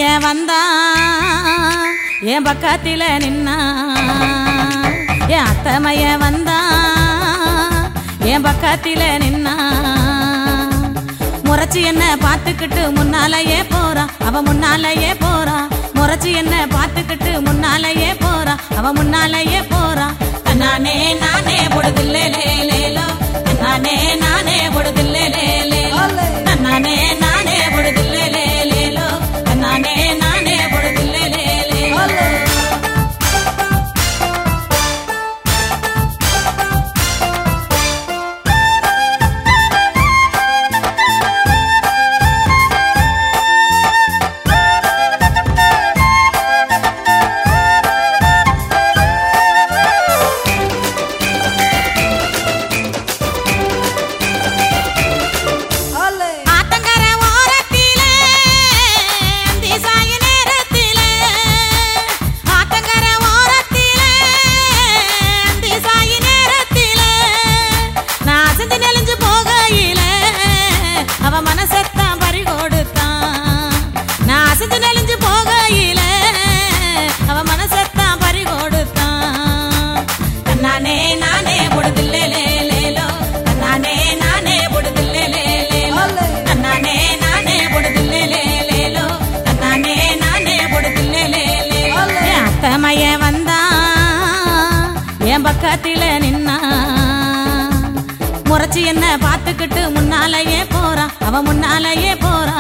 வந்தா என் பக்கத்தில நின்னா என் அத்தமைய வந்தா என் பக்கத்தில நின்னா முறைச்சு என்ன பார்த்துக்கிட்டு முன்னாலேயே போறா அவ முன்னாலேயே போறா முறைச்சு என்ன பார்த்துக்கிட்டு முன்னாலேயே போறா அவ முன்னாலேயே போறா நானே நானே பொடுதில்லே லேலேலோ நானே நானே பொடுதில்லே லேலேலோ நானே நானே பொடுதில்லே லேலேலோ நானே நானே பொடுதில்லே லேலேலோ ஆத்தங்கர ஓரத்திலே அந்தி சாய நேரத்திலே ஆத்தங்கர ஓரத்திலே அந்தி சாய நேரத்திலே நான் அசந்து நெளிஞ்சு போகையிலே அவ மனசத்தான் பறி கொடுத்தான் நான் அசந்து நெளிஞ்சு போகையிலே அவ மனசத்தான் பறி கொடுத்தான் நானே நானே பொடுதில்லே லேலேலோ நானே நானே பொடுதில்லே லேலேலோ நானே நானே பொடுதில்லே லேலேலோ நானே நானே பொடுதில்லே லேலேலோ என் அத்தமைய வந்தா என் பக்கத்தில நின்னா முறைச்சு என்ன பார்த்துக்கிட்டு முன்னாலேயே போறா அவ முன்னாலேயே போறா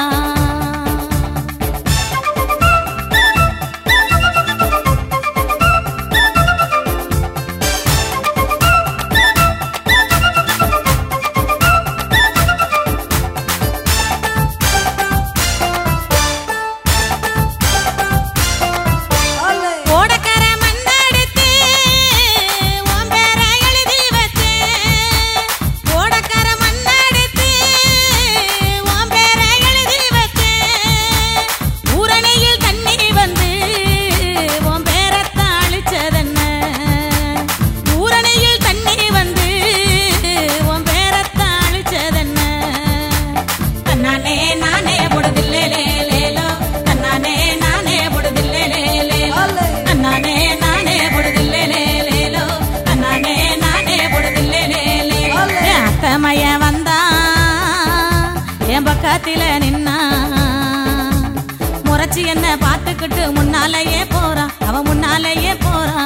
ஓடக்கர மண்ணெடுத்து உன் பேரை எழுதி வச்சேன் ஓடக்கர மண்ணெடுத்து உன் பேரை எழுதி வச்சேன் ஊரணியில் தண்ணி வந்து உன் பேரத்தான் அழிச்சதென்ன ஊரணியில் தண்ணி வந்து உன் பேரத்தான் அழிச்சதென்ன தன்னானே நானே பொடுதில்லே லேலேலோ தன்னானே நானே பொடுதில்லே லேலேலோ தன்னானே நானே பொடுதில்லே லேலேலோ தன்னானே நானே பொடுதில்லே லேலேலோ என் அத்தமைய வந்தா என் பக்கத்தில நின்னா முறைச்சு என்ன பார்த்துக்கிட்டு முன்னாலேயே போறா அவ முன்னாலேயே போறா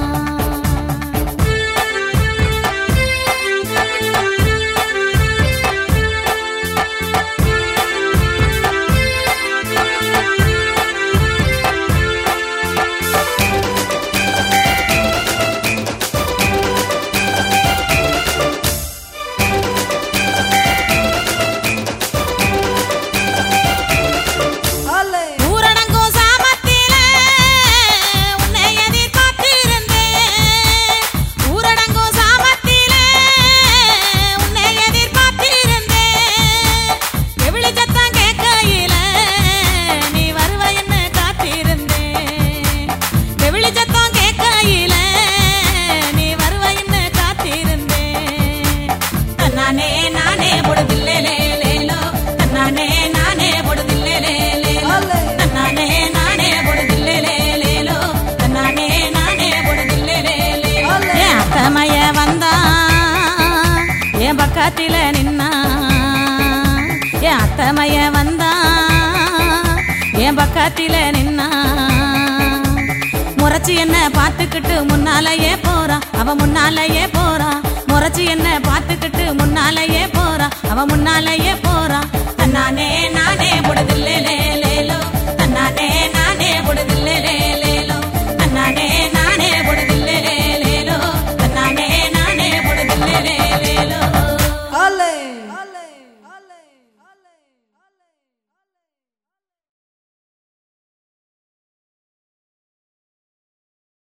ஊரடங்கும் சாமத்திலே உன்னை எதிர்பார்த்திருந்தேன் ஊரடங்கும் சாமத்திலே உன்னை எதிர்பார்த்திருந்தேன் எவிழி சத்தம் கேட்கையில நீ வருவாயின்னு காத்திருந்தேன் எவிழி சத்தம் கேட்கையில நீ வருவாயின்னு காத்திருந்தேன் நானே நானே பொடுதில்லே லேலேலோ நானே நானே பொடுதில்லே லேலேலோ நானே நானே பொடுதில்லே லேலேலோ நானே நானே பொடுதில்லே லேலேலோ என் அத்தமைய வந்தா என் பக்கத்தில நின்னா என் அத்தமைய வந்தா என் பக்கத்தில நின்னா முறைச்சு என்ன பார்த்துக்கிட்டு முன்னாலேயே போறா அவ முன்னாலேயே போறா முறைச்சு என்ன பார்த்துக்கிட்டு முன்னாலேயே போறா அவ முன்னாலேயே போறா